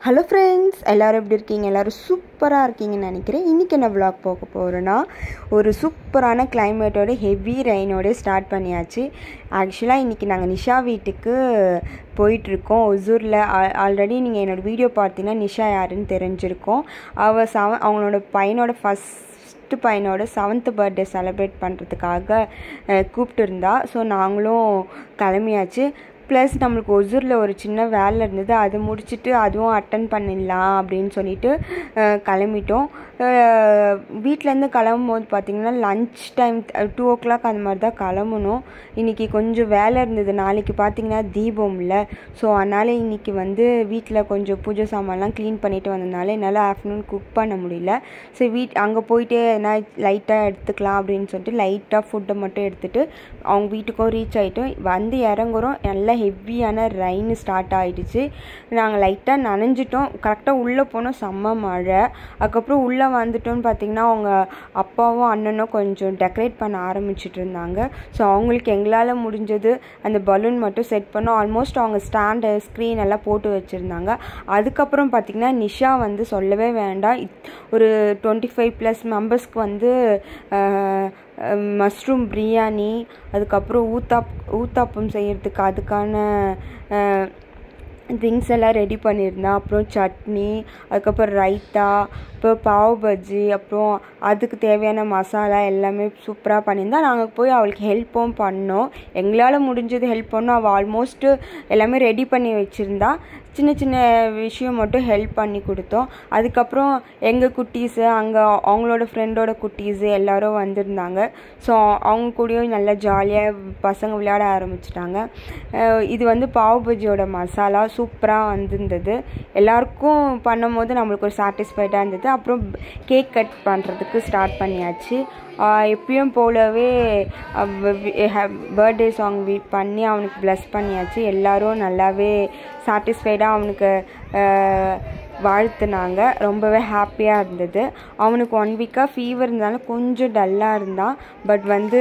hello friends எல்லோரும் எப்படி இருக்கீங்க எல்லோரும் சூப்பராக இருக்கீங்கன்னு நினைக்கிறேன் இன்றைக்கி என்ன vlog போக போகிறோன்னா ஒரு சூப்பரான கிளைமேட்டோட ஹெவி ரெயினோட ஸ்டார்ட் பண்ணியாச்சு ஆக்சுவலாக இன்றைக்கி நாங்கள் நிஷா வீட்டுக்கு போயிட்டுருக்கோம் ஒசூரில் ஆல்ரெடி நீங்கள் என்னோடய வீடியோ பார்த்தீங்கன்னா நிஷா யாருன்னு தெரிஞ்சிருக்கோம் அவள் செவ அவங்களோட பையனோட ஃபஸ்ட் ஃபஸ்ட்டு பையனோட செவன்த்து பர்த்டே செலிப்ரேட் பண்ணுறதுக்காக கூப்பிட்டு இருந்தா ஸோ நாங்களும் கிளம்பியாச்சு ப்ளஸ் நம்மளுக்கு ஒசூரில் ஒரு சின்ன வேலை இருந்தது அது முடிச்சுட்டு அதுவும் அட்டன் பண்ணிடலாம் அப்படின்னு சொல்லிட்டு அஹ், கிளம்பிட்டோம் வீட்டிலேருந்து கிளம்பும் போது பார்த்திங்கன்னா lunch time two o'clock அந்த மாதிரி தான் கிளம்பணும் இன்றைக்கி கொஞ்சம் வேலை இருந்தது நாளைக்கு பார்த்திங்கன்னா தீபம்ல ஸோ அதனால் இன்றைக்கி வந்து வீட்டில் கொஞ்சம் பூஜை சாமான்லாம் க்ளீன் பண்ணிட்டு வந்ததுனால என்னால் ஆஃப்டர்நூன் குக் பண்ண முடியல சரி வீட் அங்கே போயிட்டு என்ன லைட்டாக எடுத்துக்கலாம் அப்படின்னு சொல்லிட்டு லைட்டாக ஃபுட்டை மட்டும் எடுத்துகிட்டு அவங்க வீட்டுக்கும் ரீச் ஆகிட்டோம் வந்து இறங்குறோம் நல்லா ஹெவியான ரெயின் ஸ்டார்ட் ஆகிடுச்சு நாங்கள் லைட்டாக நனைஞ்சிட்டோம் கரெக்டாக உள்ளே போனோம் செம்ம மழை அதுக்கப்புறம் உள்ளே வந்துட்டோம்னு பார்த்தீங்கன்னா அவங்க அப்பாவும் அண்ணனும் கொஞ்சம் டெக்கரேட் பண்ண ஆரம்பிச்சிட்டு இருந்தாங்க ஸோ அவங்களுக்கு எங்களால் முடிஞ்சது அந்த பலூன் மட்டும் செட் பண்ணோம் ஆல்மோஸ்ட் அவங்க ஸ்டாண்டு ஸ்க்ரீன் எல்லாம் போட்டு வச்சுருந்தாங்க அதுக்கப்புறம் பார்த்திங்கன்னா நிஷா வந்து சொல்லவே வேண்டாம் இத்- ஒரு டுவெண்ட்டி ஃபைவ் ப்ளஸ் மெம்பர்ஸ்க்கு வந்து மஷ்ரூம் பிரியாணி அதுக்கப்புறம் ஊத்தாப் ஊத்தாப்பம் செய்கிறதுக்கு அதுக்கான திங்ஸ் எல்லாம் ரெடி பண்ணியிருந்தேன் அப்புறம் சட்னி அதுக்கப்புறம் ரைத்தா அப்புறம் பாவ் பஜ்ஜி அப்புறம் அதுக்கு தேவையான மசாலா எல்லாமே சூப்பராக பண்ணியிருந்தா நாங்கள் போய் அவளுக்கு ஹெல்ப்பும் பண்ணோம் எங்களால் முடிஞ்சது ஹெல்ப் பண்ணோம் அவள் ஆல்மோஸ்ட்டு எல்லாமே ரெடி பண்ணி வச்சுருந்தா சின்ன சின்ன விஷயம் மட்டும் ஹெல்ப் பண்ணி கொடுத்தோம் அதுக்கப்புறம் எங்கள் குட்டீஸு அங்கே அவங்களோட ஃப்ரெண்டோட குட்டீஸு எல்லாரும் வந்திருந்தாங்க ஸோ அவங்க கூடயும் நல்லா ஜாலியாக பசங்க விளையாட ஆரம்பிச்சிட்டாங்க அஹ் இது வந்து பாவ் பஜ்ஜியோட மசாலா சூப்பராக வந்திருந்தது எல்லாருக்கும் பண்ணும்போது நம்மளுக்கு ஒரு சாட்டிஸ்ஃபைடாக இருந்தது அப்புறம் கேக் கட் பண்ணுறதுக்கு ஸ்டார்ட் பண்ணியாச்சு ஆஹ் எப்பயும் போலவே பர்த்டே சாங் பண்ணி அவனுக்கு ப்ளஸ் பண்ணியாச்சு எல்லாரும் நல்லாவே சாட்டிஸ்ஃபைடாக அவனுக்கு ஆஹ் வாழ்த்துனாங்க ரொம்பவே ஹாப்பியாக இருந்தது அவனுக்கு ஒன் வீக்காக ஃபீவர் இருந்தாலும் கொஞ்சம் டல்லாக இருந்தான் பட் வந்து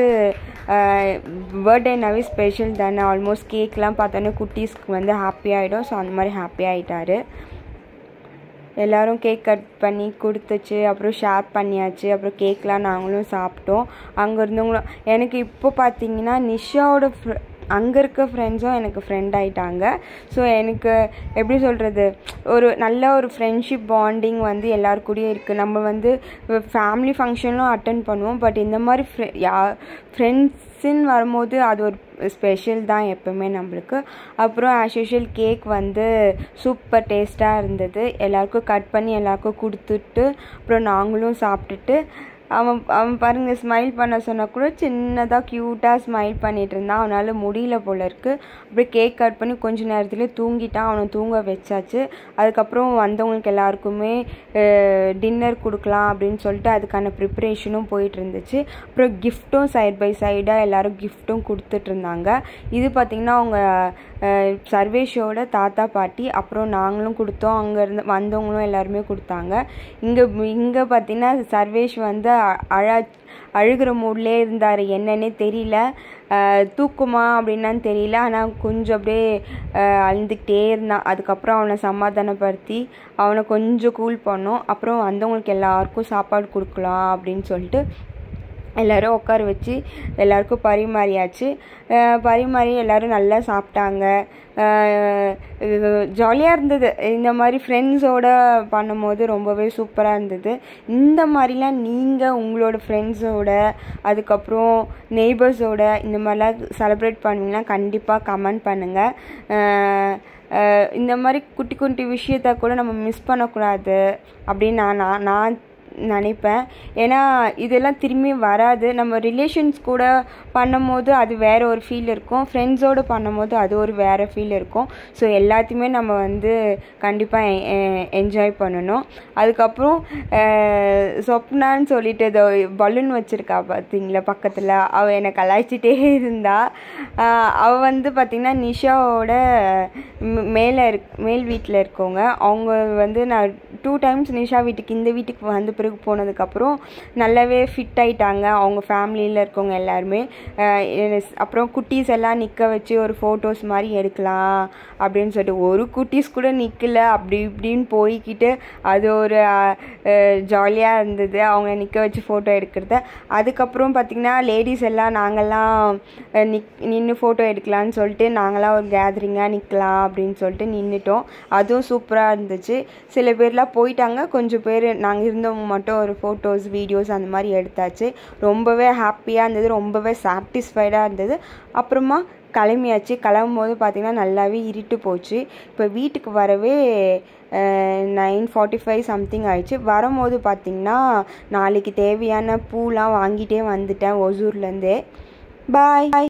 பர்த்டேனாவே ஸ்பெஷல் தானே ஆல்மோஸ்ட் கேக்லாம் பார்த்தோன்னே குட்டீஸ்க்கு வந்து ஹாப்பி ஆகிடும் ஸோ அந்த மாதிரி ஹாப்பி ஆகிட்டாரு எல்லாரும் கேக் கட் பண்ணி கொடுத்துச்சு அப்புறம் ஷேர் பண்ணியாச்சு அப்புறம் கேக்லாம் நாங்களும் சாப்பிட்டோம் அங்கே இருந்தவங்களும் எனக்கு இப்போ பார்த்தீங்கன்னா நிஷாவோட ஃப்ர அங்கே இருக்க ஃப்ரெண்ட்ஸும் எனக்கு ஃப்ரெண்ட் ஆயிட்டாங்க ஸோ எனக்கு எப்படி சொல்கிறது ஒரு நல்ல ஒரு ஃப்ரெண்ட்ஷிப் பாண்டிங் வந்து எல்லார் கூடயும் இருக்குது நம்ம வந்து ஃபேமிலி ஃபங்க்ஷனும் அட்டன் பண்ணுவோம் பட் இந்த மாதிரி ஃப்ரெ யா ஃப்ரெண்ட்ஸுன்னு வரும்போது அது ஒரு ஸ்பெஷல் தான் எப்பவுமே நம்மளுக்கு அப்புறம் ஆஸ் யூஷுவல் கேக் வந்து சூப்பர் டேஸ்ட்டாக இருந்தது எல்லாருக்கும் கட் பண்ணி எல்லாருக்கும் கொடுத்துட்டு அப்புறம் நாங்களும் சாப்பிட்டுட்டு அவன் அவன் பாருங்க ஸ்மைல் பண்ண சொன்னால் கூட சின்னதாக க்யூட்டாக ஸ்மைல் பண்ணிட்டு இருந்தான் அவனால் முடியல போல இருக்கு அப்படியே கேக் கட் பண்ணி கொஞ்ச நேரத்துலேயே தூங்கிட்டான் அவனை தூங்க வச்சாச்சு அதுக்கப்புறம் வந்தவங்களுக்கு எல்லாருக்குமே டின்னர் கொடுக்கலாம் அப்படின்னு சொல்லிட்டு அதுக்கான ப்ரிப்ரேஷனும் போயிட்டு இருந்துச்சு அப்புறம் கிஃப்ட்டும் சைட் பை சைடாக எல்லாரும் கிஃப்ட்டும் கொடுத்துட்டு இருந்தாங்க இது பார்த்திங்கன்னா அவங்க அஹ், சர்வேஷோட தாத்தா பாட்டி அப்புறம் நாங்களும் கொடுத்தோம் அங்கே இருந்து வந்தவங்களும் எல்லாருமே கொடுத்தாங்க இங்கே இங்கே பார்த்தீங்கன்னா சர்வேஷ் வந்து அ- அழ அழுகிற மூட்லேயே இருந்தார் என்னன்னே தெரியல அஹ், தூக்குமா அப்படின்னான்னு தெரியல ஆனால் கொஞ்சம் அப்படியே அஹ், அழுதுகிட்டே இருந்தான் அதுக்கப்புறம் அவனை சமாதானப்படுத்தி அவனை கொஞ்சம் கூல் பண்ணோம் அப்புறம் வந்தவங்களுக்கு எல்லாருக்கும் சாப்பாடு கொடுக்கலாம் அப்படின்னு சொல்லிட்டு எல்லாரும் உட்கார வச்சு எல்லாருக்கும் பரிமாறியாச்சு அஹ் பரிமாறி எல்லாரும் நல்லா சாப்பிட்டாங்க ஜாலியாக இருந்தது இந்த மாதிரி ஃப்ரெண்ட்ஸோட பண்ணும்போது ரொம்பவே சூப்பராக இருந்தது இந்த மாதிரிலாம் நீங்கள் உங்களோட ஃப்ரெண்ட்ஸோட அதுக்கப்புறம் நெய்பர்ஸோட இந்த மாதிரிலாம் செலிப்ரேட் பண்ணுவீங்கன்னா கண்டிப்பாக கமெண்ட் பண்ணுங்கள் அஹ் இந்த மாதிரி குட்டி குட்டி விஷயத்த கூட நம்ம மிஸ் பண்ணக்கூடாது அப்படின்னு நான் நான் நான் நினைப்பேன் ஏன்னா இதெல்லாம் திரும்பி வராது நம்ம ரிலேஷன்ஸ் கூட பண்ணும்போது அது வேற ஒரு ஃபீல் இருக்கும் ஃப்ரெண்ட்ஸோடு பண்ணும்போது அது ஒரு வேற ஃபீல் இருக்கும் ஸோ எல்லாத்தையுமே நம்ம வந்து கண்டிப்பாக என்ஜாய் பண்ணணும் அதுக்கப்புறம் அஹ், சொப்னான்னு சொல்லிட்டு ஏதோ பலூன் வச்சுருக்கா பார்த்தீங்களா பக்கத்தில் அவள் என்னை கலாய்ச்சிட்டே இருந்தா அஹ், அவ வந்து பார்த்திங்கன்னா நிஷாவோட ம், மேலே இருக் மேல் வீட்டில் இருக்கவங்க அவங்க வந்து நான் டூ டைம்ஸ் நிஷா வீட்டுக்கு இந்த வீட்டுக்கு வந்து ஊருக்கு போனதுக்கப்புறம் நல்லாவே ஃபிட் ஆயிட்டாங்க அவங்க ஃபேமிலியில் இருக்கவங்க எல்லாருமே அஹ் எஸ்- அப்புறம் குட்டீஸ் எல்லாம் நிற்க வச்சு ஒரு ஃபோட்டோஸ் மாதிரி எடுக்கலாம் அப்படின்னு சொல்லிட்டு ஒரு குட்டீஸ் கூட நிற்கல அப்படி இப்படின்னு போய்க்கிட்டு அது ஒரு ஜாலியாக இருந்தது அவங்க நிற்க வச்சு ஃபோட்டோ எடுக்கிறது அதுக்கப்புறம் பார்த்திங்கன்னா லேடிஸ் எல்லாம் நாங்கள்லாம் அஹ், நிக் நின்று ஃபோட்டோ எடுக்கலான்னு சொல்லிட்டு நாங்களாம் ஒரு கேதரிங்காக நிற்கலாம் அப்படின்னு சொல்லிட்டு நின்றுட்டோம் அதுவும் சூப்பராக இருந்துச்சு சில பேர்லாம் போயிட்டாங்க கொஞ்சம் பேர் நாங்கள் இருந்தவங்க மட்டும் ஒரு ஃபோட்டோஸ் வீடியோஸ் அந்த மாதிரி எடுத்தாச்சு ரொம்பவே ஹாப்பியாக இருந்தது ரொம்பவே சாட்டிஸ்ஃபைடாக இருந்தது அப்புறமா கிளம்பியாச்சு கிளம்பும் போது பார்த்திங்கன்னா நல்லாவே இருட்டு போச்சு இப்போ வீட்டுக்கு வரவே நைன் ஃபார்ட்டி ஃபைவ் சம்திங் ஆயிடுச்சு வரும்போது பார்த்திங்கன்னா நாளைக்கு தேவையான பூலாம் வாங்கிட்டே வந்துட்டேன் ஒசூர்லேருந்தே பாய்